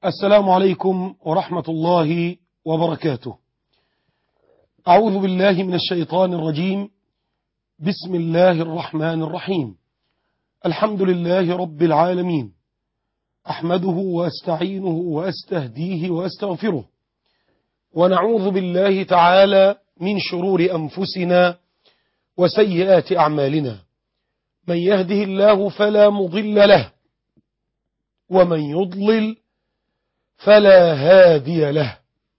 السلام عليكم ورحمة الله وبركاته أعوذ بالله من الشيطان الرجيم بسم الله الرحمن الرحيم الحمد لله رب العالمين أحمده وأستعينه وأستهديه وأستغفره ونعوذ بالله تعالى من شرور أنفسنا وسيئات أعمالنا من يهده الله فلا مضل له ومن يضلل فلا هادي له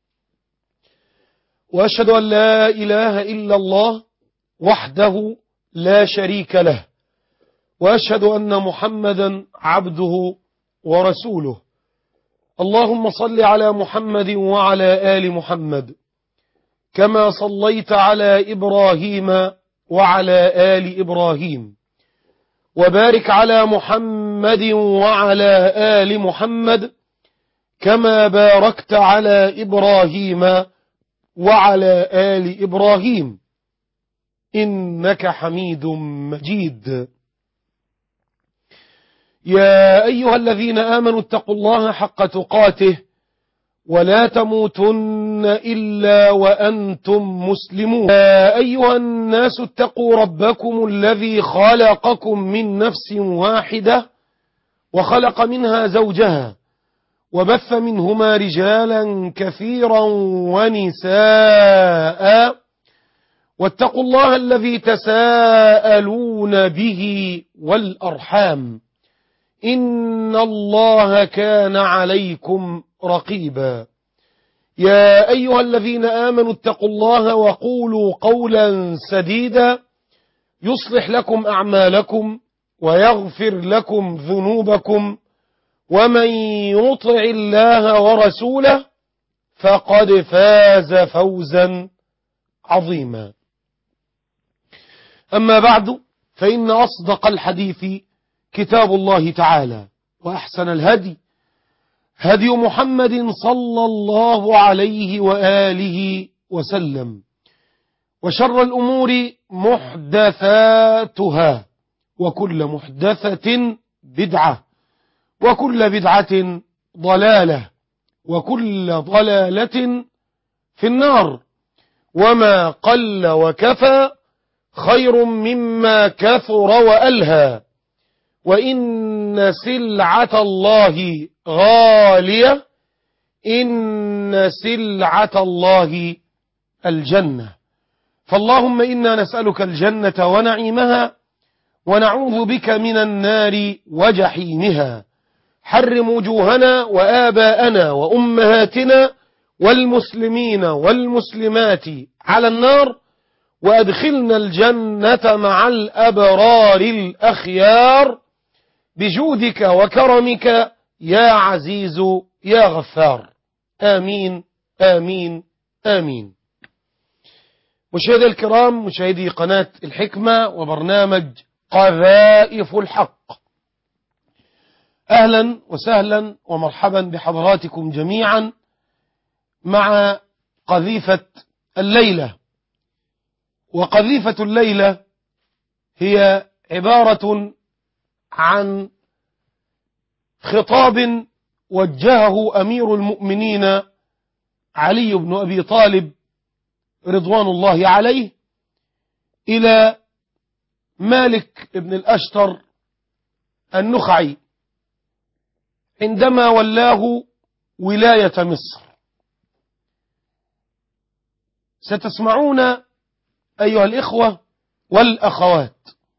وأشهد أن لا إله إلا الله وحده لا شريك له وأشهد أن محمدا عبده ورسوله اللهم صل على محمد وعلى آل محمد كما صليت على إبراهيم وعلى آل إبراهيم وبارك على محمد وعلى آل محمد كما باركت على إبراهيم وعلى آل إبراهيم إنك حميد مجيد يا أيها الذين آمنوا اتقوا الله حق تقاته ولا تموتن إلا وأنتم مسلمون يا أيها الناس اتقوا ربكم الذي خلقكم من نفس واحدة وخلق منها زوجها وبث منهما رجالا كثيرا ونساء واتقوا الله الذي تساءلون به والأرحام إن الله كان عليكم رقيبا يا أيها الذين آمنوا اتقوا الله وقولوا قولا سديدا يصلح لكم أعمالكم ويغفر لكم ذنوبكم ومن يطع الله ورسوله فقد فاز فوزا عظيما أما بعد فإن أصدق الحديث كتاب الله تعالى وأحسن الهدي هدي محمد صلى الله عليه وآله وسلم وشر الأمور محدثاتها وكل محدثة بدعة وكل بدعة ضلالة وكل ضلالة في النار وما قل وكفى خير مما كثر وألهى وإن سلعة الله غالية إن سلعة الله الجنة فاللهم إنا نسألك الجنة ونعيمها ونعوذ بك من النار وجحيمها حرم وجوهنا وآباءنا وأمهاتنا والمسلمين والمسلمات على النار وأدخلنا الجنة مع الأبرار الأخيار بجودك وكرمك يا عزيز يا غفار آمين آمين آمين مشاهدي الكرام مشاهدي قناة الحكمة وبرنامج قذائف الحق أهلا وسهلا ومرحبا بحضراتكم جميعا مع قذيفة الليلة وقذيفة الليلة هي عبارة عن خطاب وجهه أمير المؤمنين علي بن أبي طالب رضوان الله عليه إلى مالك بن الأشتر النخعي عندما ولاه ولاية مصر ستسمعون أيها الإخوة والأخوات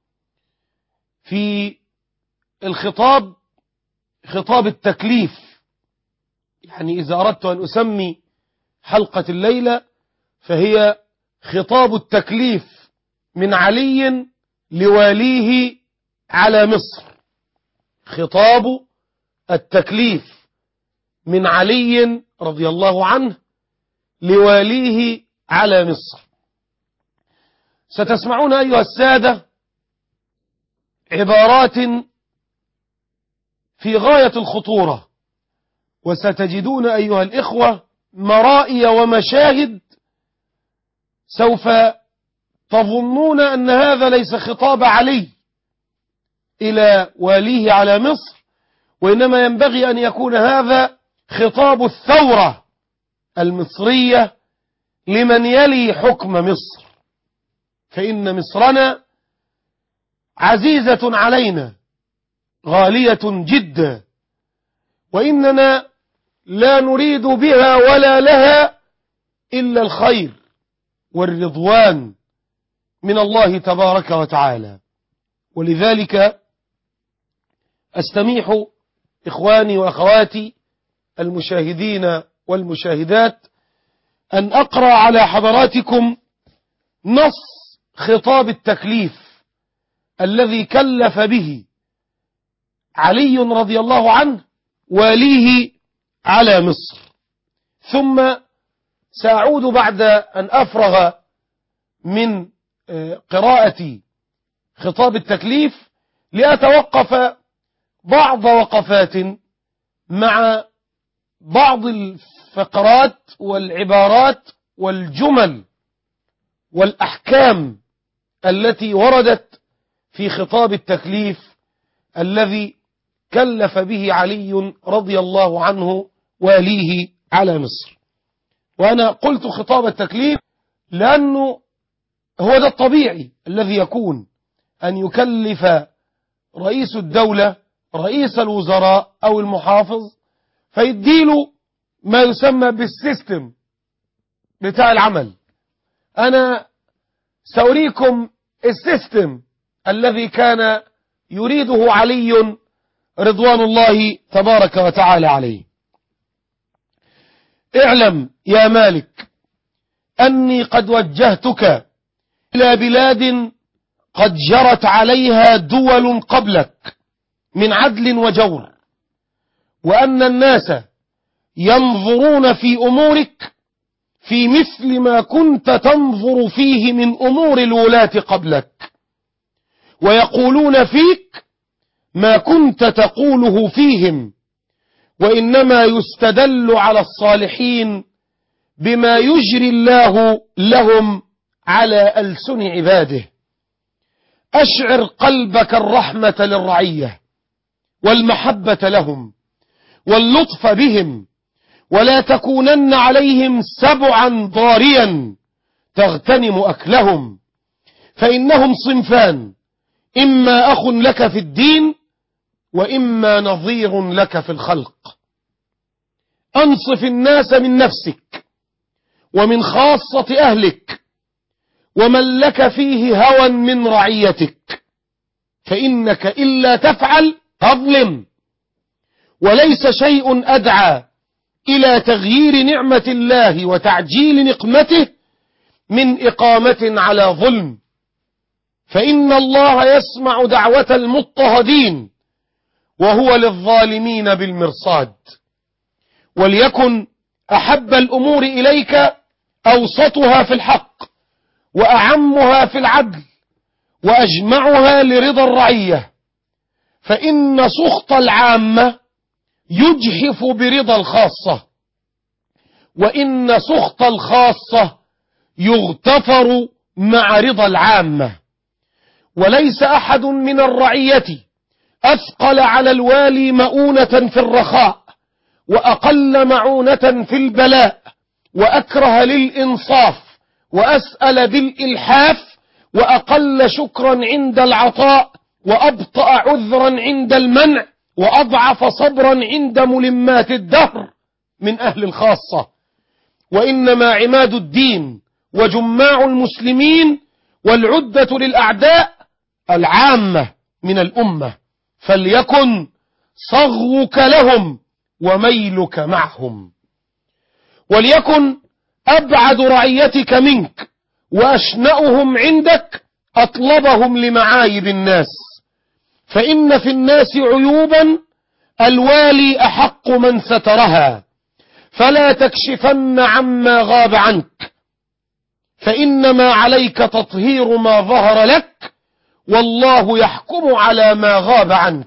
في الخطاب خطاب التكليف يعني إذا أردت أن أسمي حلقة الليلة فهي خطاب التكليف من علي لواليه على مصر خطاب التكليف من علي رضي الله عنه لواليه على مصر ستسمعون أيها السادة عبارات في غاية الخطورة وستجدون أيها الإخوة مرائي ومشاهد سوف تظنون أن هذا ليس خطاب علي إلى واليه على مصر وإنما ينبغي أن يكون هذا خطاب الثورة المصرية لمن يلي حكم مصر فإن مصرنا عزيزة علينا غالية جدا وإننا لا نريد بها ولا لها إلا الخير والرضوان من الله تبارك وتعالى ولذلك أستميح إخواني وأخواتي المشاهدين والمشاهدات أن أقرأ على حضراتكم نص خطاب التكليف الذي كلف به علي رضي الله عنه واليه على مصر ثم سأعود بعد أن أفرغ من قراءة خطاب التكليف لأتوقف بعض وقفات مع بعض الفقرات والعبارات والجمل والأحكام التي وردت في خطاب التكليف الذي كلف به علي رضي الله عنه واليه على مصر وأنا قلت خطاب التكليف لأنه هو ده الطبيعي الذي يكون أن يكلف رئيس الدولة رئيس الوزراء أو المحافظ فيديله ما يسمى بالسيستم بتاع العمل أنا سأريكم السيستم الذي كان يريده علي رضوان الله تبارك وتعالى عليه اعلم يا مالك أني قد وجهتك إلى بلاد قد جرت عليها دول قبلك من عدل وجور وأن الناس ينظرون في أمورك في مثل ما كنت تنظر فيه من أمور الولاة قبلك ويقولون فيك ما كنت تقوله فيهم وإنما يستدل على الصالحين بما يجري الله لهم على ألسن عباده أشعر قلبك الرحمة للرعية والمحبة لهم واللطف بهم ولا تكونن عليهم سبعا ضاريا تغتنم أكلهم فإنهم صنفان إما أخ لك في الدين وإما نظير لك في الخلق أنصف الناس من نفسك ومن خاصة أهلك ومن لك فيه هوى من رعيتك فإنك إلا تفعل تظلم وليس شيء أدعى إلى تغيير نعمة الله وتعجيل نقمته من إقامة على ظلم فإن الله يسمع دعوة المضطهدين وهو للظالمين بالمرصاد وليكن أحب الأمور إليك أوسطها في الحق وأعمها في العدل وأجمعها لرضا الرعية فإن سخط العامة يجحف برضا الخاصة وإن سخط الخاصة يغتفر مع رضا العامة وليس أحد من الرعية أثقل على الوالي مؤونة في الرخاء وأقل معونة في البلاء وأكره للإنصاف وأسأل بالإلحاف وأقل شكرا عند العطاء وأبطأ عذرا عند المنع وأضعف صبرا عند ملمات الدهر من أهل الخاصة وإنما عماد الدين وجماع المسلمين والعدة للأعداء العامة من الأمة فليكن صغوك لهم وميلك معهم وليكن أبعد رعيتك منك وأشنأهم عندك أطلبهم لمعايب الناس فإن في الناس عيوبا الوالي أحق من سترها فلا تكشفن عما غاب عنك فإنما عليك تطهير ما ظهر لك والله يحكم على ما غاب عنك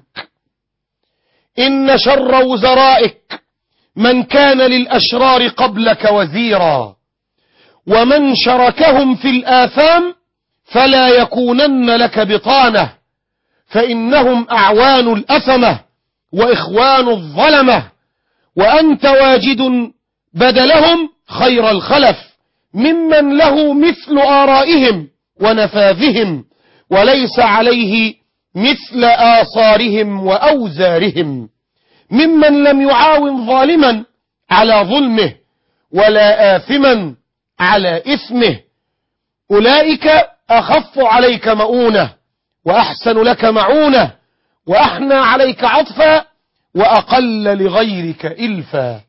إن شر وزرائك من كان للأشرار قبلك وزيرا ومن شركهم في الآثام فلا يكونن لك بطانة فإنهم أعوان الأثمة وإخوان الظلمة وأنت واجد بدلهم خير الخلف ممن له مثل آرائهم ونفاذهم وليس عليه مثل آثارهم وأوزارهم ممن لم يعاون ظالما على ظلمه ولا آثما على إثمه أولئك أخف عليك مؤونة وأحسن لك معونة وأحنى عليك عطفا وأقل لغيرك إلفا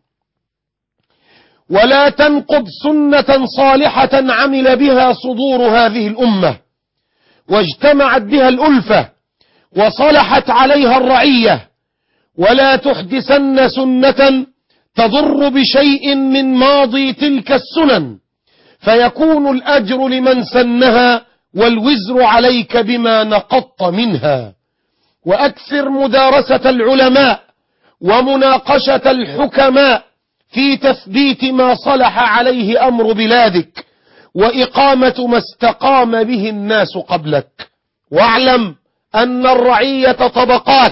ولا تنقض سنة صالحة عمل بها صدور هذه الأمة واجتمعت بها الألفة وصلحت عليها الرعية ولا تحدثن سنة تضر بشيء من ماضي تلك السنن فيكون الأجر لمن سنها والوزر عليك بما نقضت منها وأكثر مدارسة العلماء ومناقشة الحكماء في تثبيت ما صلح عليه أمر بلادك وإقامة ما استقام به الناس قبلك واعلم أن الرعية طبقات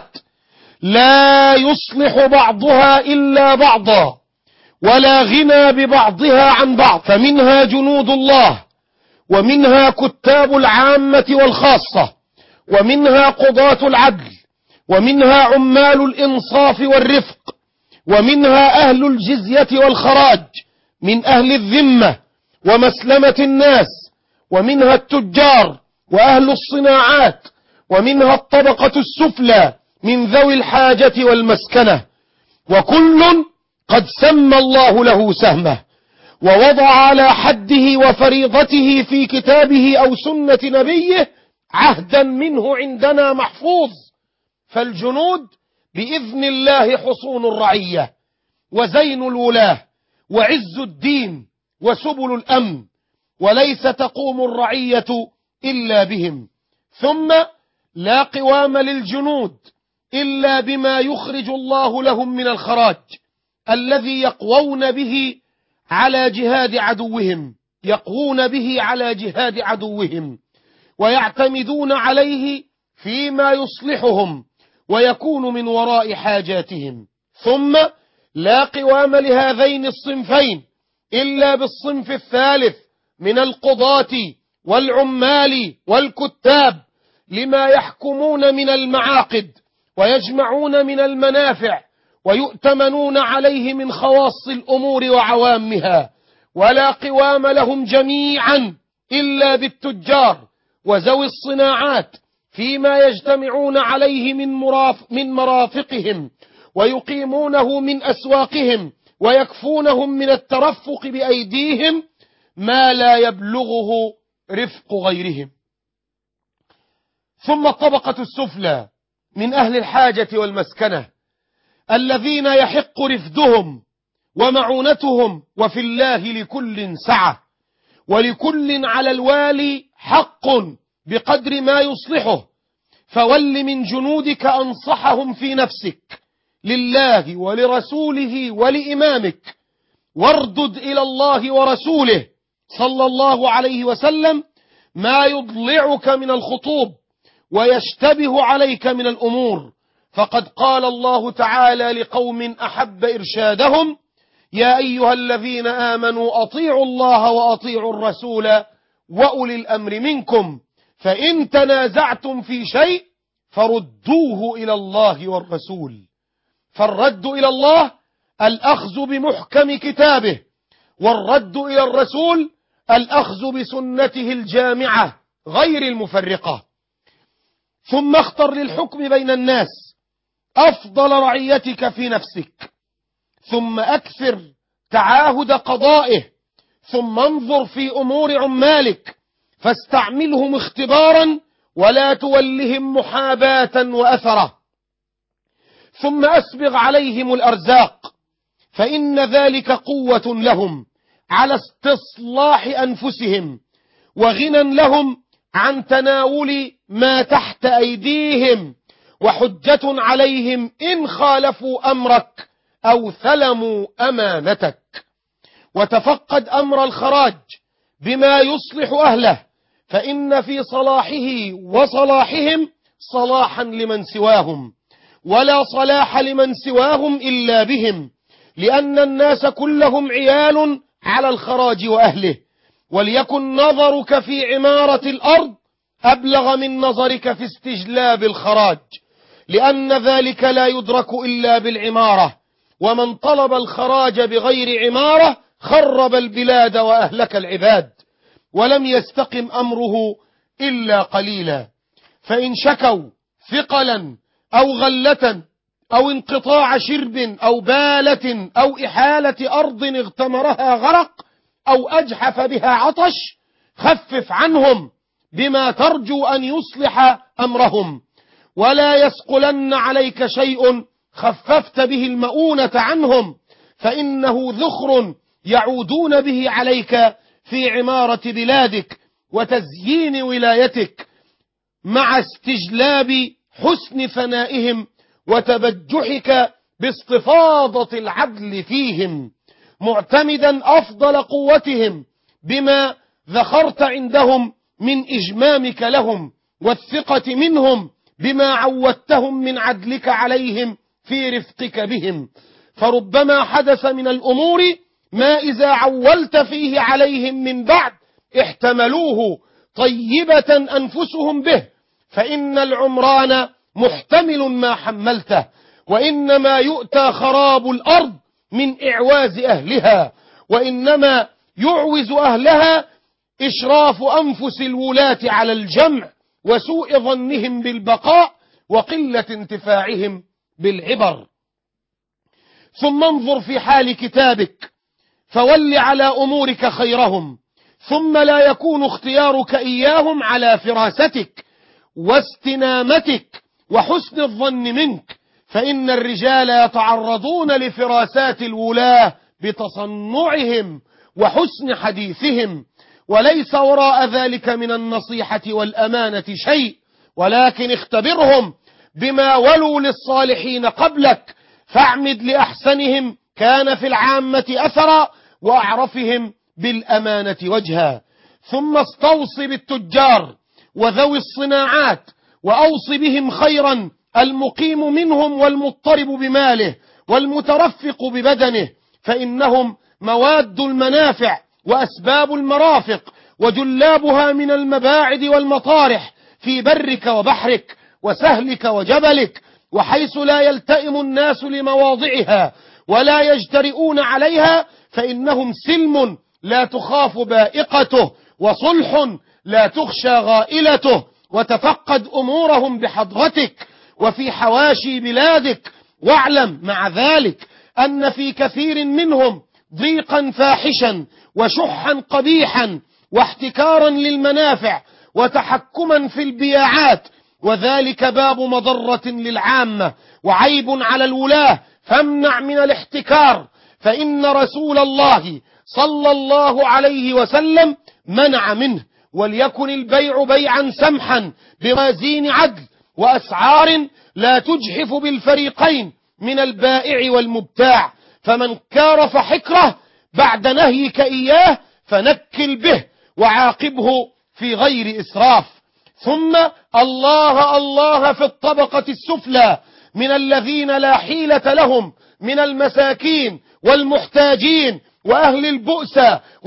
لا يصلح بعضها إلا بعضا ولا غنى ببعضها عن بعض فمنها جنود الله ومنها كتاب العامة والخاصة ومنها قضاة العدل ومنها عمال الإنصاف والرفق ومنها أهل الجزية والخراج من أهل الذمة ومسلمة الناس ومنها التجار وأهل الصناعات ومنها الطبقة السفلى من ذوي الحاجة والمسكنة وكل قد سمى الله له سهمه ووضع على حده وفريضته في كتابه أو سنة نبيه عهدا منه عندنا محفوظ فالجنود بإذن الله حصون الرعية وزين الولاة وعز الدين وسبل الأمن وليس تقوم الرعية إلا بهم ثم لا قوام للجنود إلا بما يخرج الله لهم من الخراج الذي يقوون به على جهاد عدوهم يقوون به على جهاد عدوهم ويعتمدون عليه فيما يصلحهم ويكون من وراء حاجاتهم ثم لا قوام لهذين الصنفين إلا بالصنف الثالث من القضاة والعمال والكتاب لما يحكمون من المعاقد ويجمعون من المنافع ويؤتمنون عليه من خواص الأمور وعوامها ولا قوام لهم جميعا إلا بالتجار وذوي الصناعات فيما يجتمعون عليه من, مراف من مرافقهم ويقيمونه من أسواقهم ويكفونهم من الترفق بأيديهم ما لا يبلغه رفق غيرهم ثم الطبقة السفلى من أهل الحاجة والمسكنة الذين يحق رفدهم ومعونتهم وفي الله لكل سعة ولكل على الوالي حق بقدر ما يصلحه فول من جنودك أنصحهم في نفسك لله ولرسوله ولإمامك واردد إلى الله ورسوله صلى الله عليه وسلم ما يضلعك من الخطوب ويشتبه عليك من الأمور فقد قال الله تعالى لقوم أحب إرشادهم يا أيها الذين آمنوا أطيعوا الله وأطيعوا الرسول وأولي الأمر منكم فإن تنازعتم في شيء فردوه إلى الله والرسول فالرد إلى الله الأخذ بمحكم كتابه والرد إلى الرسول الأخذ بسنته الجامعة غير المفرقة ثم اختر للحكم بين الناس أفضل رعيتك في نفسك ثم أكثر تعاهد قضائه ثم انظر في أمور عمالك فاستعملهم اختبارا ولا تولهم محاباة وأثرة ثم أسبغ عليهم الأرزاق فإن ذلك قوة لهم على استصلاح أنفسهم وغنى لهم عن تناول ما تحت أيديهم وحجة عليهم إن خالفوا أمرك أو ثلموا أمانتك وتفقد أمر الخراج بما يصلح أهله فإن في صلاحه وصلاحهم صلاحا لمن سواهم ولا صلاح لمن سواهم إلا بهم لأن الناس كلهم عيال على الخراج وأهله وليكن نظرك في عمارة الأرض أبلغ من نظرك في استجلاب الخراج لأن ذلك لا يدرك إلا بالعمارة ومن طلب الخراج بغير عمارة خرب البلاد وأهلك العباد ولم يستقم أمره إلا قليلا فإن شكوا ثقلا أو غلة أو انقطاع شرب أو بالة أو إحالة أرض اغتمرها غرق أو أجحف بها عطش خفف عنهم بما ترجو أن يصلح أمرهم ولا يسقلن عليك شيء خففت به المؤونة عنهم فإنه ذخر يعودون به عليك في عمارة بلادك وتزيين ولايتك مع استجلاب حسن ثنائهم وتبجحك باستفاضة العدل فيهم معتمدا أفضل قوتهم بما ذخرت عندهم من إجمامك لهم والثقة منهم بما عودتهم من عدلك عليهم في رفقك بهم فربما حدث من الأمور ما إذا عولت فيه عليهم من بعد احتملوه طيبة أنفسهم به فإن العمران محتمل ما حملته وإنما يؤتى خراب الأرض من إعواز أهلها وإنما يعوز أهلها إشراف أنفس الولاة على الجمع وسوء ظنهم بالبقاء وقلة انتفاعهم بالعبر ثم انظر في حال كتابك فول على أمورك خيرهم ثم لا يكون اختيارك إياهم على فراستك واستنامتك وحسن الظن منك فإن الرجال يتعرضون لفراسات الولاة بتصنعهم وحسن حديثهم وليس وراء ذلك من النصيحة والأمانة شيء ولكن اختبرهم بما ولوا للصالحين قبلك فاعمد لأحسنهم كان في العامة أثرا وأعرفهم بالأمانة وجها ثم استوص بالتجار وذوي الصناعات وأوص بهم خيرا المقيم منهم والمضطرب بماله والمترفق ببدنه فإنهم مواد المنافع وأسباب المرافق وجلابها من المباعد والمطارح في برك وبحرك وسهلك وجبلك وحيث لا يلتئم الناس لمواضعها ولا يجترئون عليها فإنهم سلم لا تخاف بائقته وصلح لا تخشى غائلته وتفقد أمورهم بحضرتك وفي حواشي بلادك واعلم مع ذلك أن في كثير منهم ضيقا فاحشا وشحا قبيحا واحتكارا للمنافع وتحكما في البياعات وذلك باب مضرة للعامة وعيب على الولاة فامنع من الاحتكار فإن رسول الله صلى الله عليه وسلم منع منه وليكن البيع بيعا سمحا بوازين عدل وأسعار لا تجحف بالفريقين من البائع والمبتاع فمن كارف حكره بعد نهيك إياه فنكل به وعاقبه في غير إسراف ثم الله الله في الطبقة السفلى من الذين لا حيلة لهم من المساكين والمحتاجين وأهل البؤس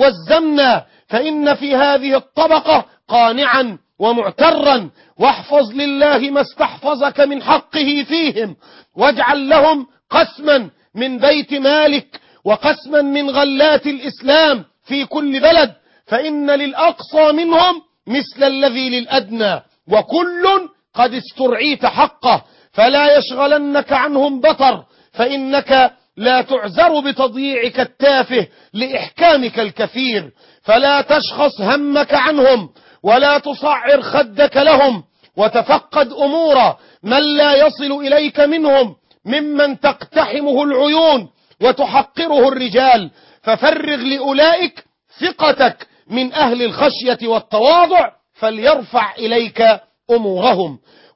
والزمن فإن في هذه الطبقة قانعا ومعترا واحفظ لله ما استحفظك من حقه فيهم واجعل لهم قسما من بيت مالك وقسما من غلات الإسلام في كل بلد فإن للأقصى منهم مثل الذي للأدنى وكل قد استرعيت حقه فلا يشغلنك عنهم بطر فإنك لا تعذر بتضييعك التافه لإحكامك الكثير فلا تشخص همك عنهم ولا تصعر خدك لهم وتفقد أمور من لا يصل إليك منهم ممن تقتحمه العيون وتحقره الرجال ففرغ لأولئك ثقتك من أهل الخشية والتواضع فليرفع إليك أمورهم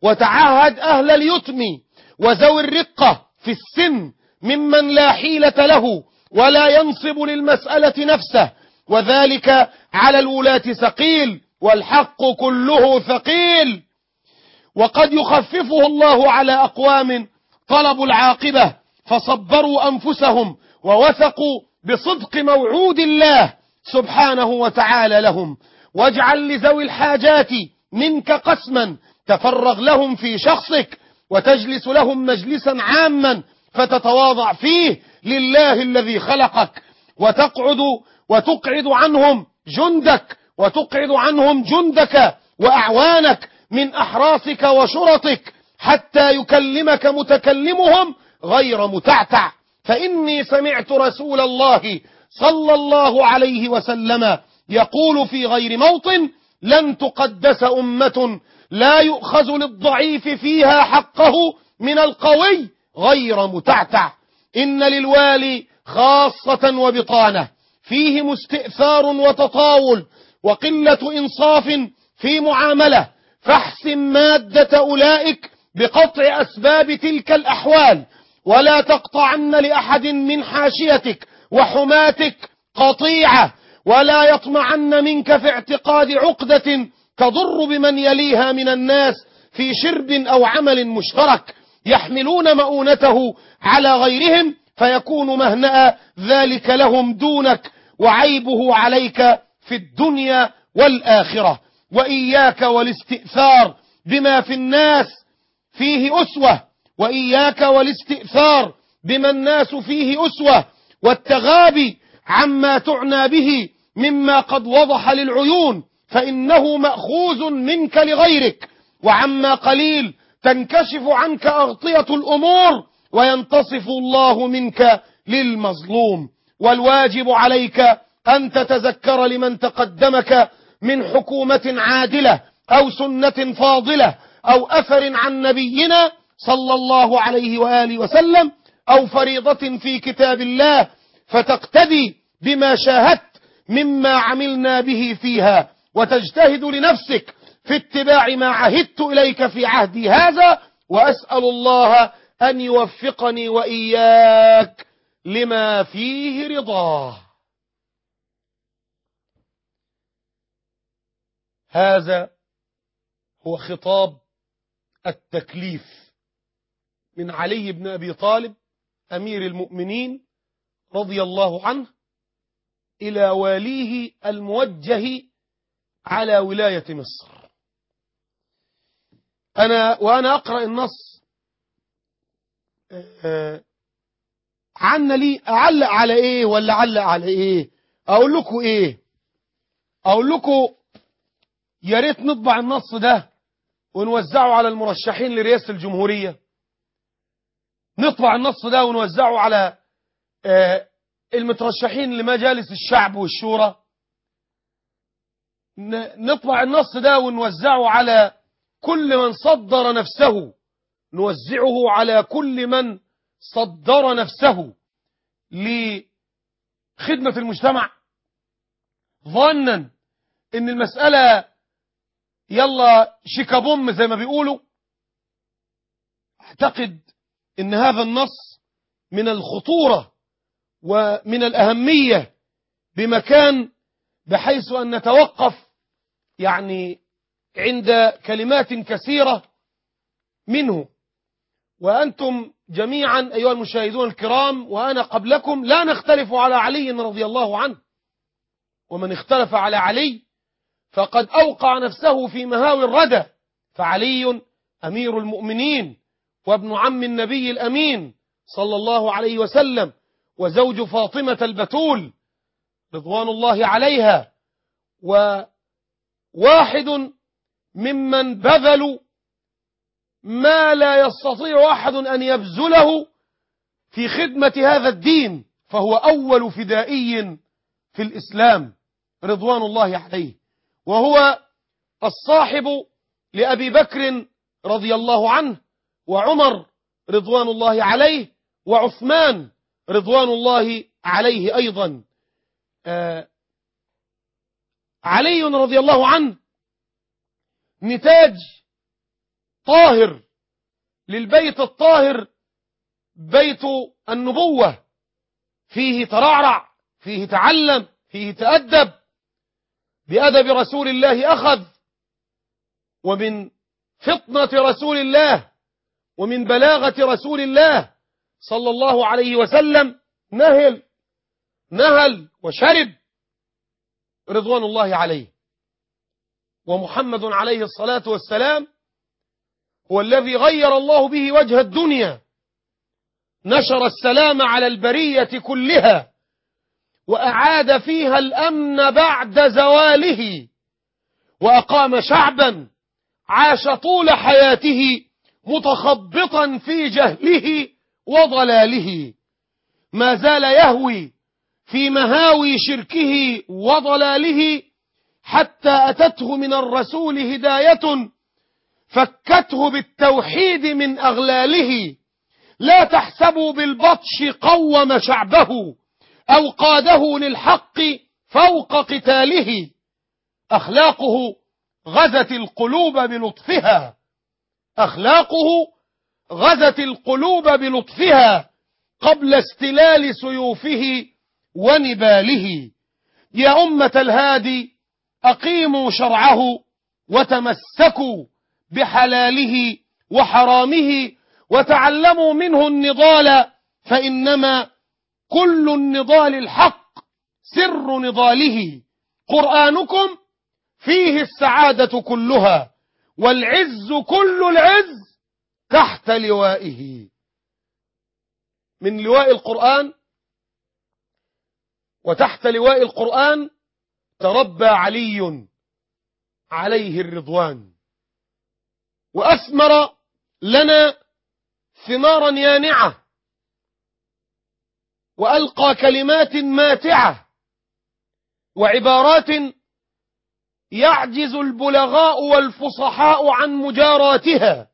وتعهد أهل اليتم وذوي الرقة في السن ممن لا حيلة له ولا ينصب للمسألة نفسه وذلك على الولاة ثقيل والحق كله ثقيل وقد يخففه الله على أقوام طلبوا العاقبة فصبروا أنفسهم ووثقوا بصدق موعود الله سبحانه وتعالى لهم واجعل لذوي الحاجات منك قسما تفرغ لهم في شخصك وتجلس لهم مجلسا عاما فتتواضع فيه لله الذي خلقك وتقعد وتقعد عنهم جندك وتقعد عنهم جندك وأعوانك من أحراسك وشرطك حتى يكلمك متكلمهم غير متعتع فإني سمعت رسول الله صلى الله عليه وسلم يقول في غير موطن لن تقدس أمة لا يؤخذ للضعيف فيها حقه من القوي غير متعتع إن للوالي خاصة وبطانة فيهم استئثار وتطاول وقلة إنصاف في معاملة فاحسن مادة أولئك بقطع أسباب تلك الأحوال ولا تقطعن لأحد من حاشيتك وحماتك قطيعة ولا يطمعن منك في اعتقاد عقدة تضر بمن يليها من الناس في شرب أو عمل مشترك يحملون مؤونته على غيرهم فيكون مهنأ ذلك لهم دونك وعيبه عليك في الدنيا والآخرة وإياك والاستئثار بما في الناس فيه أسوة وإياك والاستئثار بما الناس فيه أسوة والتغابي عما تعنى به مما قد وضح للعيون فإنه مأخوذ منك لغيرك وعما قليل تنكشف عنك أغطية الأمور وينتصف الله منك للمظلوم والواجب عليك أن تتذكر لمن تقدمك من حكومة عادلة أو سنة فاضلة أو أثر عن نبينا صلى الله عليه وآله وسلم أو فريضة في كتاب الله فتقتدي بما شاهدت مما عملنا به فيها وتجتهد لنفسك في اتباع ما عهدت إليك في عهدي هذا وأسأل الله أن يوفقني وإياك لما فيه رضاه هذا هو خطاب التكليف من علي بن أبي طالب أمير المؤمنين رضي الله عنه إلى واليه الموجه على ولاية مصر أنا وأنا أقرأ النص عنا لي أعلق على إيه ولا أعلق على إيه أقول لكم إيه أقول لكم يا ريت نطبع النص ده ونوزعه على المرشحين لرئاسة الجمهورية نطبع النص ده ونوزعه على المترشحين لمجالس الشعب والشورى نطبع النص ده ونوزعه على كل من صدر نفسه نوزعه على كل من صدر نفسه لخدمة المجتمع ظنا ان المسألة يلا شيكابوم زي ما بيقولوا اعتقد ان هذا النص من الخطورة ومن الأهمية بمكان بحيث أن نتوقف يعني عند كلمات كثيرة منه وأنتم جميعا أيها المشاهدون الكرام وأنا قبلكم لا نختلف على علي رضي الله عنه ومن اختلف على علي فقد أوقع نفسه في مهاوي الردى فعلي أمير المؤمنين وابن عم النبي الأمين صلى الله عليه وسلم وزوج فاطمة البتول رضوان الله عليها وواحد ممن بذلوا ما لا يستطيع أحد أن يبذله في خدمة هذا الدين فهو أول فدائي في الإسلام رضوان الله عليه وهو الصاحب لأبي بكر رضي الله عنه وعمر رضوان الله عليه وعثمان رضوان الله عليه أيضا آه علي رضي الله عنه نتاج طاهر للبيت الطاهر بيت النبوة فيه ترعرع فيه تعلم فيه تأدب بأدب رسول الله أخذ ومن فطنة رسول الله ومن بلاغة رسول الله صلى الله عليه وسلم نهل نهل وشرب رضوان الله عليه ومحمد عليه الصلاة والسلام هو الذي غير الله به وجه الدنيا نشر السلام على البرية كلها وأعاد فيها الأمن بعد زواله وأقام شعبا عاش طول حياته متخبطا في جهله وضلاله ما زال يهوي في مهاوي شركه وضلاله حتى أتته من الرسول هداية فكته بالتوحيد من أغلاله لا تحسبوا بالبطش قوم شعبه أو قاده للحق فوق قتاله أخلاقه غزت القلوب بلطفها أخلاقه غزت القلوب بلطفها قبل استلال سيوفه ونباله يا أمة الهادي أقيموا شرعه وتمسكوا بحلاله وحرامه وتعلموا منه النضال فإنما كل النضال الحق سر نضاله قرآنكم فيه السعادة كلها والعز كل العز تحت لوائه من لواء القرآن وتحت لواء القرآن تربى علي عليه الرضوان وأثمر لنا ثمارا يانعة وألقى كلمات ماتعة وعبارات يعجز البلغاء والفصحاء عن مجاراتها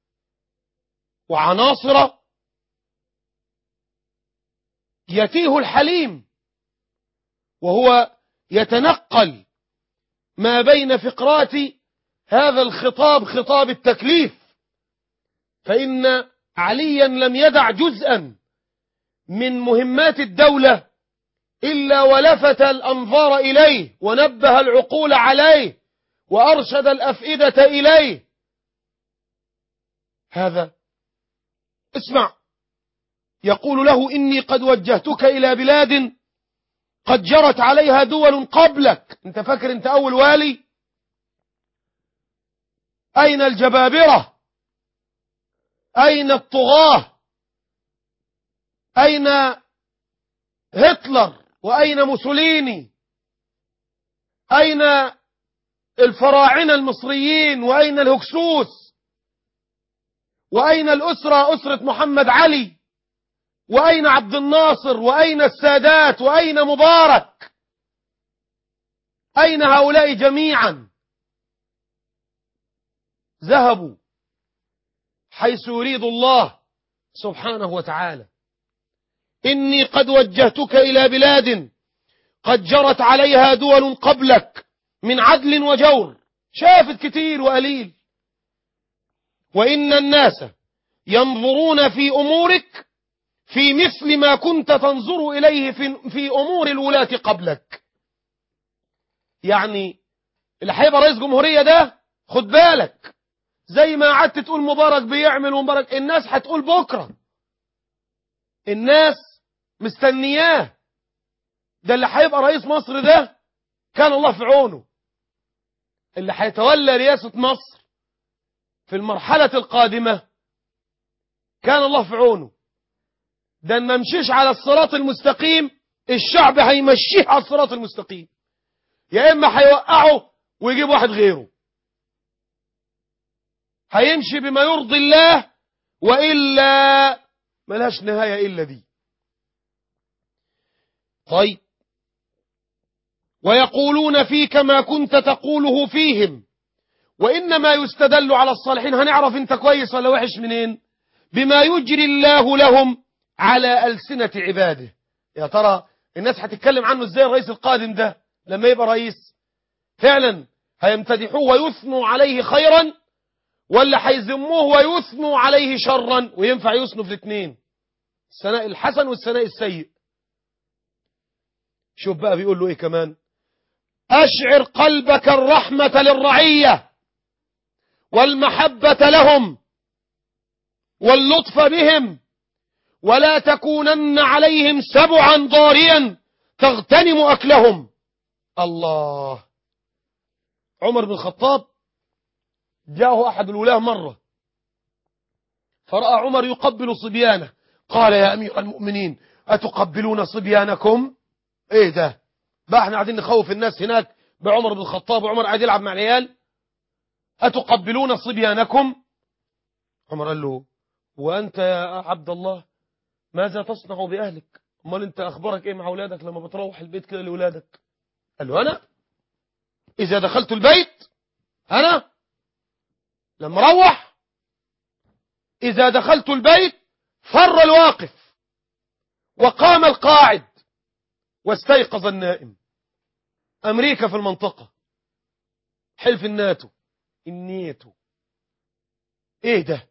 وعناصر يتيه الحليم وهو يتنقل ما بين فقرات هذا الخطاب خطاب التكليف فإن عليا لم يدع جزءا من مهمات الدولة إلا ولفت الأنظار إليه ونبه العقول عليه وأرشد الأفئدة إليه هذا اسمع يقول له إني قد وجهتك إلى بلاد قد جرت عليها دول قبلك انت فاكر انت أول والي أين الجبابرة أين الطغاة أين هتلر وأين موسوليني أين الفراعنة المصريين وأين الهكسوس وأين الأسرة أسرة محمد علي وأين عبد الناصر وأين السادات وأين مبارك أين هؤلاء جميعا ذهبوا حيث يريد الله سبحانه وتعالى إني قد وجهتك إلى بلاد قد جرت عليها دول قبلك من عدل وجور شافت كتير وقليل وإن الناس ينظرون في أمورك في مثل ما كنت تنظر إليه في, في أمور الولاة قبلك يعني اللي هيبقى رئيس جمهورية ده خد بالك زي ما قعدت تقول مبارك بيعمل ومبارك الناس هتقول بكرة الناس مستنياه ده اللي هيبقى رئيس مصر ده كان الله في عونه اللي هيتولى رئاسة مصر في المرحلة القادمة كان الله في عونه ده ما مشيش على الصراط المستقيم الشعب هيمشيه على الصراط المستقيم يا إما هيوقعه ويجيب واحد غيره هيمشي بما يرضي الله وإلا ملهاش نهاية إلا دي طيب ويقولون فيك ما كنت تقوله فيهم وإنما يستدل على الصالحين هنعرف انت كويس ولا وحش منين بما يجري الله لهم على ألسنة عباده يا ترى الناس هتتكلم عنه ازاي الرئيس القادم ده لما يبقى رئيس فعلا هيمتدحوه ويثنوا عليه خيرا ولا هيذموه ويثنوا عليه شرا وينفع يثنوا في الاثنين الثناء الحسن والثناء السيء شوف بقى بيقول له ايه كمان أشعر قلبك الرحمة للرعية والمحبة لهم واللطف بهم ولا تكونن عليهم سبعا ضاريا تغتنم أكلهم الله عمر بن الخطاب جاءه أحد الولاة مرة فرأى عمر يقبل صبيانه قال يا أمير المؤمنين أتقبلون صبيانكم إيه ده بقى احنا قاعدين نخوف الناس هناك بعمر بن الخطاب وعمر قاعد يلعب مع العيال أتقبلون صبيانكم عمر قال له وأنت يا عبد الله ماذا تصنع بأهلك امال انت أخبارك إيه مع أولادك لما بتروح البيت كده لأولادك قال له أنا إذا دخلت البيت أنا لما روح إذا دخلت البيت فر الواقف وقام القاعد واستيقظ النائم أمريكا في المنطقة حلف الناتو النيتو ايه ده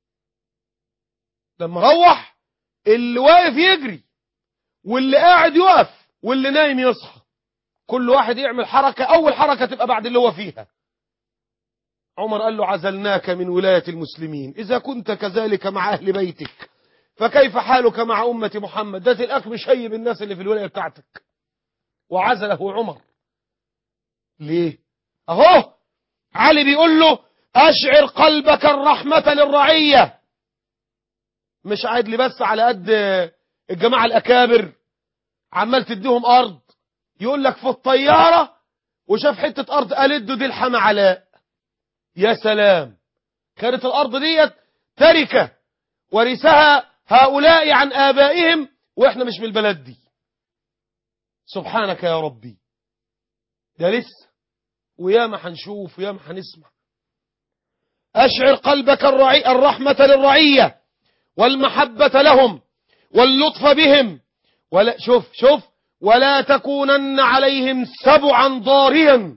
لما روح اللي واقف يجري واللي قاعد يقف واللي نايم يصحى كل واحد يعمل حركة أول حركة تبقى بعد اللي هو فيها عمر قال له عزلناك من ولاية المسلمين إذا كنت كذلك مع أهل بيتك فكيف حالك مع أمة محمد ده تلقاك مشيب الناس اللي في الولاية بتاعتك وعزله عمر ليه أهو علي بيقول له أشعر قلبك الرحمة للرعية مش قاعد لي بس على قد الجماعة الأكابر عمال تديهم أرض يقول لك في الطيارة وشاف حتة أرض قالت دي الحما علاء يا سلام كانت الأرض ديت تركة ورثها هؤلاء عن آبائهم وإحنا مش من البلد دي سبحانك يا ربي ده لسه وياما هنشوف وياما هنسمع أشعر قلبك الرعي الرحمة للرعية والمحبة لهم واللطف بهم ولا شوف شوف ولا تكونن عليهم سبعا ضاريا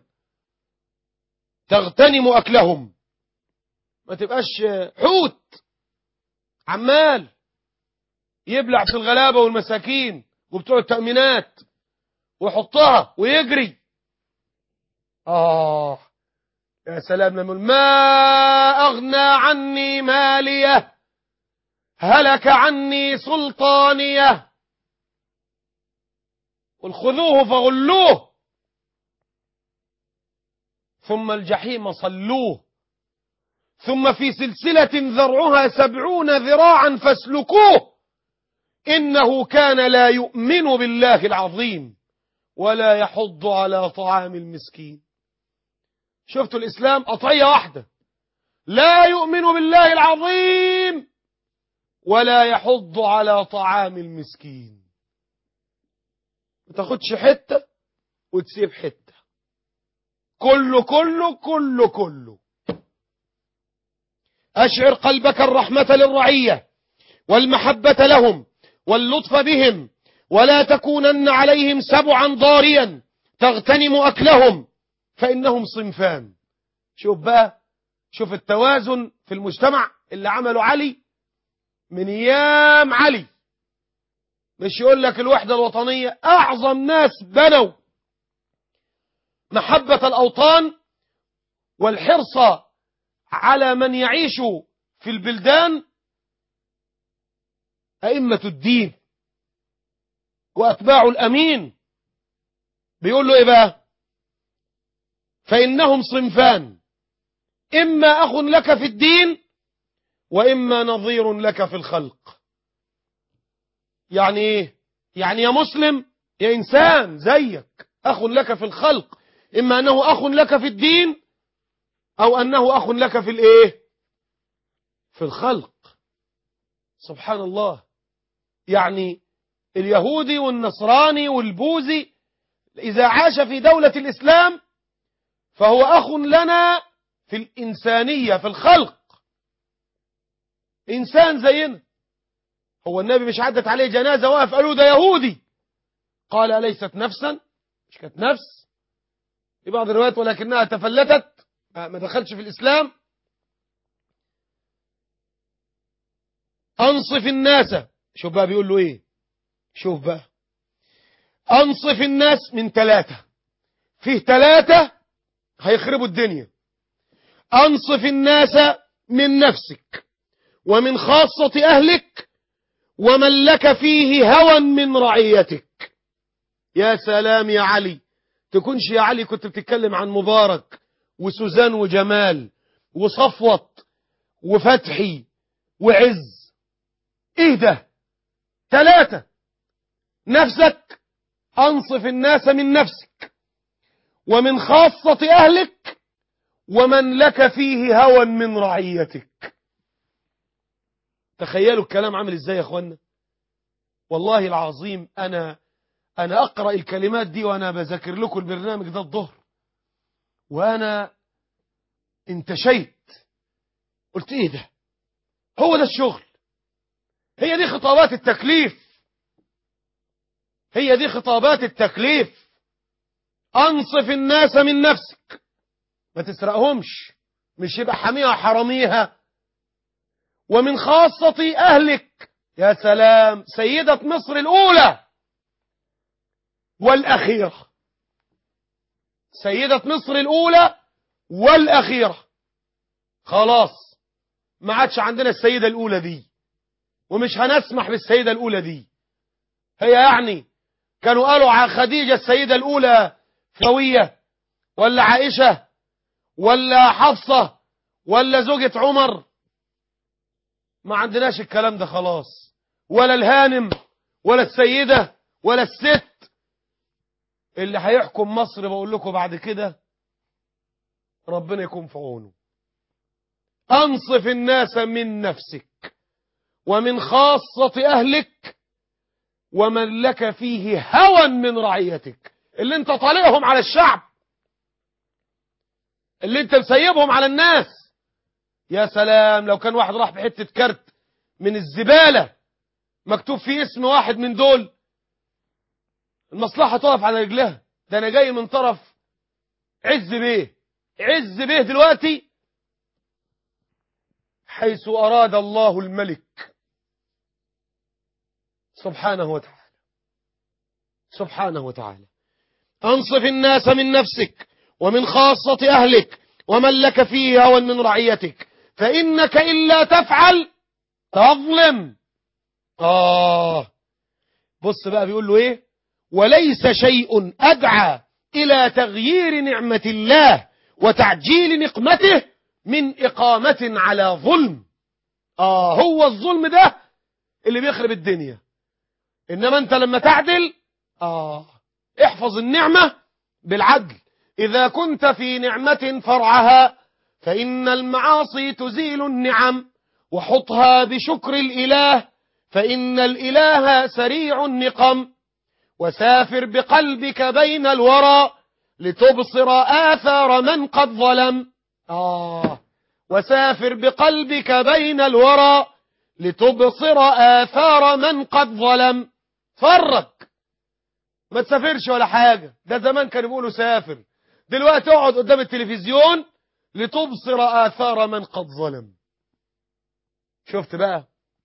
تغتنم أكلهم ما تبقاش حوت عمال يبلع في الغلابة والمساكين وبتوع التأمينات ويحطها ويجري آه يا سلام لما ما أغنى عني مالية هلك عني سلطانية قل خذوه فغلوه ثم الجحيم صلوه ثم في سلسلة ذرعها سبعون ذراعا فاسلكوه إنه كان لا يؤمن بالله العظيم ولا يحض على طعام المسكين شفتوا الإسلام قطعية واحدة لا يؤمن بالله العظيم ولا يحض على طعام المسكين ما تاخدش حتة وتسيب حتة كله كله كله كله أشعر قلبك الرحمة للرعية والمحبة لهم واللطف بهم ولا تكونن عليهم سبعا ضاريا تغتنم أكلهم فإنهم صنفان شوف بقى شوف التوازن في المجتمع اللي عمله علي من ايام علي مش يقول لك الوحدة الوطنية أعظم ناس بنوا محبة الأوطان والحرص على من يعيش في البلدان أئمة الدين وأتباع الأمين بيقول له إيه بقى فإنهم صنفان إما أخ لك في الدين وإما نظير لك في الخلق يعني إيه يعني يا مسلم يا إنسان زيك أخ لك في الخلق إما أنه أخ لك في الدين أو أنه أخ لك في الإيه في الخلق سبحان الله يعني اليهودي والنصراني والبوذي إذا عاش في دولة الإسلام فهو أخ لنا في الإنسانية في الخلق إنسان زينا هو النبي مش عدت عليه جنازة واقف قالوا ده يهودي قال أليست نفسا مش كانت نفس في بعض الروايات ولكنها تفلتت ما دخلش في الإسلام أنصف الناس شوف بقى بيقول له إيه شوف بقى أنصف الناس من ثلاثة فيه ثلاثة هيخربوا الدنيا أنصف الناس من نفسك ومن خاصة أهلك ومن لك فيه هوى من رعيتك يا سلام يا علي تكونش يا علي كنت بتتكلم عن مبارك وسوزان وجمال وصفوت وفتحي وعز ايه ده ثلاثة نفسك انصف الناس من نفسك ومن خاصة اهلك ومن لك فيه هوى من رعيتك تخيلوا الكلام عامل ازاي يا اخوانا والله العظيم انا انا اقرأ الكلمات دي وانا بذاكر لكم البرنامج ده الظهر وانا انتشيت قلت ايه ده هو ده الشغل هي دي خطابات التكليف هي دي خطابات التكليف انصف الناس من نفسك ما تسرقهمش مش يبقى حميها حراميها ومن خاصة أهلك يا سلام سيدة مصر الأولى والأخيرة سيدة مصر الأولى والأخيرة خلاص ما عادش عندنا السيدة الأولى دي ومش هنسمح بالسيدة الأولى دي هي يعني كانوا قالوا على خديجة السيدة الأولى فوية ولا عائشة ولا حفصة ولا زوجة عمر ما عندناش الكلام ده خلاص ولا الهانم ولا السيدة ولا الست اللي هيحكم مصر بقول لكم بعد كده ربنا يكون في عونه أنصف الناس من نفسك ومن خاصة أهلك ومن لك فيه هوى من رعيتك اللي انت طالقهم على الشعب اللي انت مسيبهم على الناس يا سلام لو كان واحد راح بحتة كارت من الزبالة مكتوب فيه اسم واحد من دول المصلحة تقف على رجلها ده انا جاي من طرف عز بيه عز بيه دلوقتي حيث أراد الله الملك سبحانه وتعالى سبحانه وتعالى أنصف الناس من نفسك ومن خاصة أهلك ومن لك فيه هوى من رعيتك فإنك إلا تفعل تظلم آه بص بقى بيقول له إيه وليس شيء أدعى إلى تغيير نعمة الله وتعجيل نقمته من إقامة على ظلم آه هو الظلم ده اللي بيخرب الدنيا إنما أنت لما تعدل آه احفظ النعمة بالعدل إذا كنت في نعمة فرعها فإن المعاصي تزيل النعم وحطها بشكر الإله فإن الإله سريع النقم وسافر بقلبك بين الورى لتبصر آثار من قد ظلم آه وسافر بقلبك بين الورى لتبصر آثار من قد ظلم فرق ما تسافرش ولا حاجة ده زمان كانوا بيقولوا سافر دلوقتي اقعد قدام التلفزيون لتبصر آثار من قد ظلم شفت بقى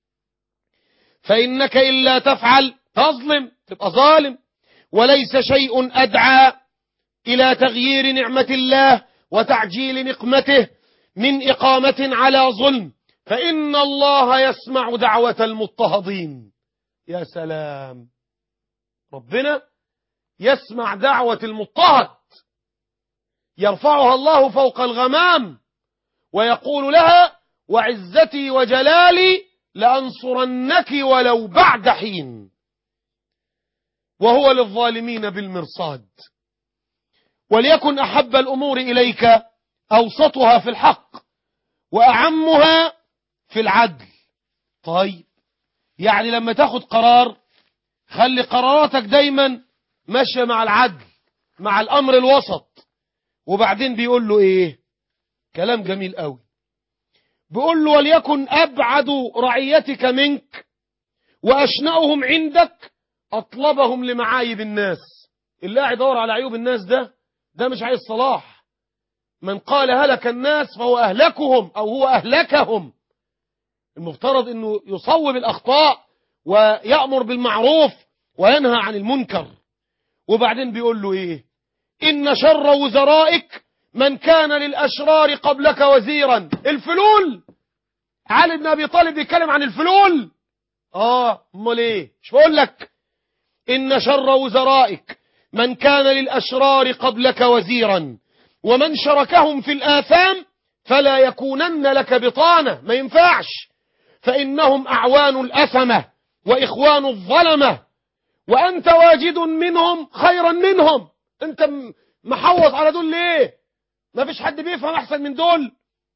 فإنك إلا تفعل تظلم تبقى ظالم وليس شيء أدعى إلى تغيير نعمة الله وتعجيل نقمته من إقامة على ظلم فإن الله يسمع دعوة المضطهدين يا سلام ربنا يسمع دعوة المضطهد يرفعها الله فوق الغمام ويقول لها وعزتي وجلالي لأنصرنك ولو بعد حين وهو للظالمين بالمرصاد وليكن أحب الأمور إليك أوسطها في الحق وأعمها في العدل طيب يعني لما تاخد قرار خلي قراراتك دايما ماشية مع العدل مع الأمر الوسط وبعدين بيقول له إيه كلام جميل قوي بيقول له وليكن أبعد رعيتك منك وأشنأهم عندك أطلبهم لمعايب الناس اللي قاعد يدور على عيوب الناس ده ده مش عايز صلاح من قال هلك الناس فهو أهلكهم أو هو أهلكهم المفترض أنه يصوب الأخطاء ويأمر بالمعروف وينهى عن المنكر وبعدين بيقول له إيه إن شر وزرائك من كان للأشرار قبلك وزيرا الفلول علي بن أبي طالب بيتكلم عن الفلول اه امال ايه مش بقول لك ان شر وزرائك من كان للاشرار قبلك وزيرا ومن شركهم في الاثام فلا يكونن لك بطانه ما ينفعش فانهم اعوان الاثمه واخوان الظلمه وانت واجد منهم خيرا منهم انت م- محوط على دول ليه ما فيش حد بيفهم احسن من دول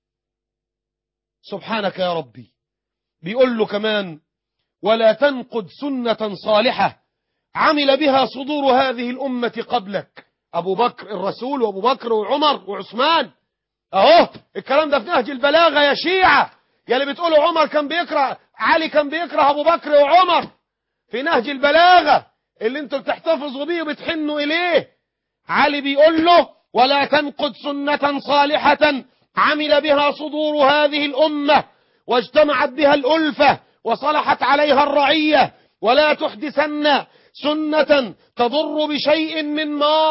سبحانك يا ربي بيقول له كمان ولا تنقد سنة صالحة عمل بها صدور هذه الأمة قبلك أبو بكر الرسول وأبو بكر وعمر وعثمان أهو الكلام ده في نهج البلاغة يا شيعة يا اللي بتقولوا عمر كان بيكره علي كان بيكره أبو بكر وعمر في نهج البلاغة اللي انتوا بتحتفظوا بيه وبتحنوا إليه علي بيقول له ولا تنقد سنة صالحة عمل بها صدور هذه الأمة واجتمعت بها الألفة وصلحت عليها الرعية ولا تحدثن سنة تضر بشيء من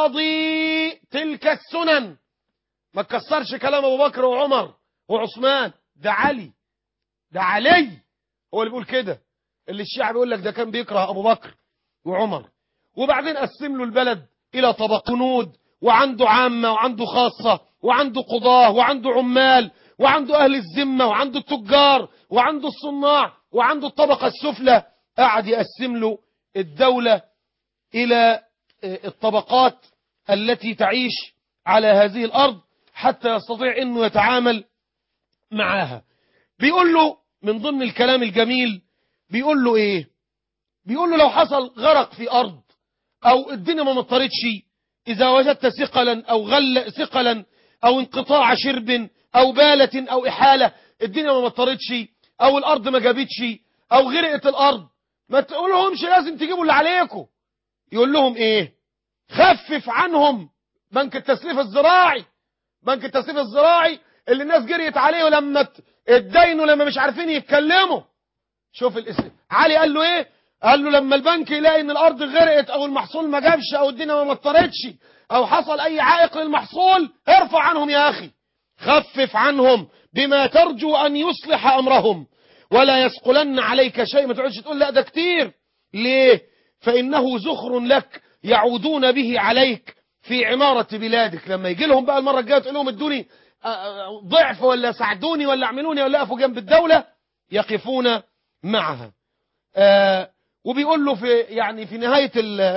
ماضي تلك السنن ما تكسرش كلام أبو بكر وعمر وعثمان ده علي ده علي هو اللي بيقول كده اللي الشيعة بيقول لك ده كان بيكره أبو بكر وعمر وبعدين قسم له البلد إلى طبق جنود وعنده عامة وعنده خاصة وعنده قضاة وعنده عمال وعنده أهل الذمة وعنده التجار وعنده الصناع وعنده الطبقة السفلى قعد يقسم له الدولة إلى الطبقات التي تعيش على هذه الأرض حتى يستطيع أنه يتعامل معاها بيقول له من ضمن الكلام الجميل بيقول له إيه بيقول له لو حصل غرق في أرض أو الدنيا ما مطرتش إذا وجدت ثقلا أو غل ثقلا أو انقطاع شرب أو بالة أو إحالة الدنيا ما مطرتش أو الأرض ما جابتش أو غرقت الأرض ما تقولهمش لازم تجيبوا اللي عليكم يقول لهم إيه خفف عنهم بنك التسليف الزراعي بنك التسليف الزراعي اللي الناس جريت عليه لما اتدينوا لما مش عارفين يتكلموا شوف الاسم علي قال له ايه قال له لما البنك يلاقي ان الارض غرقت او المحصول ما جابش او الدنيا ما مطرتش او حصل اي عائق للمحصول ارفع عنهم يا اخي خفف عنهم بما ترجو ان يصلح امرهم ولا يثقلن عليك شيء ما تقعدش تقول لا ده كتير ليه فانه زخر لك يعودون به عليك في عمارة بلادك لما يجي لهم بقى المرة الجاية تقول لهم ادوني ضعف ولا ساعدوني ولا اعملوني ولا اقفوا جنب الدولة يقفون معها آه وبيقول له في يعني في نهاية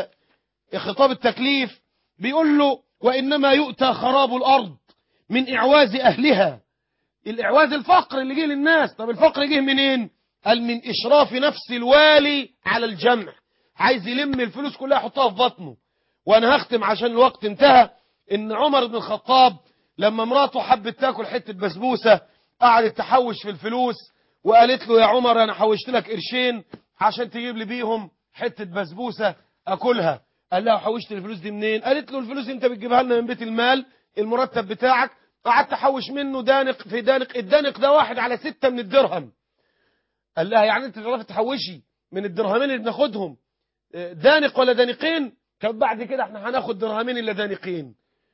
خطاب التكليف بيقول له وإنما يؤتى خراب الأرض من إعواز أهلها الإعواز الفقر اللي جه للناس طب الفقر جه منين قال من إشراف نفس الوالي على الجمع عايز يلم الفلوس كلها يحطها في بطنه وأنا هختم عشان الوقت انتهى إن عمر بن الخطاب لما مراته حبت تاكل حتة بسبوسة قعدت تحوش في الفلوس وقالت له يا عمر أنا حوشت لك قرشين عشان تجيب لي بيهم حتة بسبوسة أكلها قال لها حوشت الفلوس دي منين قالت له الفلوس انت بتجيبها لنا من بيت المال المرتب بتاعك قعدت احوش منه دانق في دانق الدانق ده واحد على ستة من الدرهم قال لها يعني انت تعرفي تحوشي من الدرهمين اللي بناخدهم دانق ولا دانقين كان بعد كده احنا هناخد درهمين الا دانقين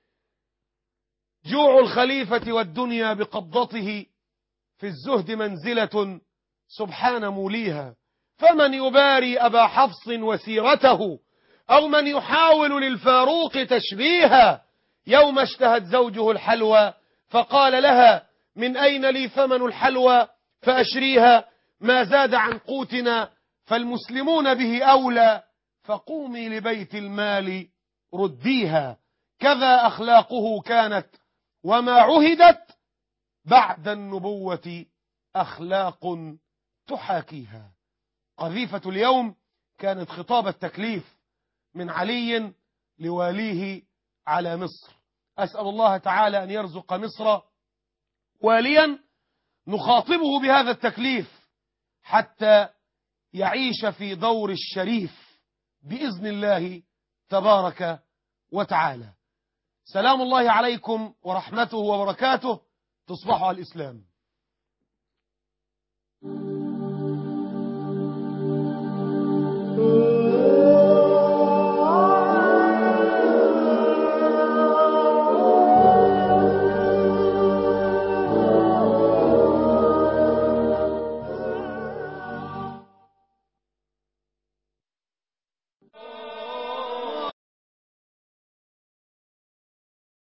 جوع الخليفة والدنيا بقبضته في الزهد منزلة سبحان موليها فمن يباري أبا حفص وسيرته أو من يحاول للفاروق تشبيها يوم اشتهت زوجه الحلوى فقال لها من أين لي ثمن الحلوى فأشريها ما زاد عن قوتنا فالمسلمون به أولى فقومي لبيت المال رديها كذا أخلاقه كانت وما عهدت بعد النبوة أخلاق تحاكيها قذيفة اليوم كانت خطاب التكليف من علي لواليه على مصر أسأل الله تعالى أن يرزق مصر واليا نخاطبه بهذا التكليف حتى يعيش في دور الشريف بإذن الله تبارك وتعالى سلام الله عليكم ورحمته وبركاته تصبحوا على الإسلام الله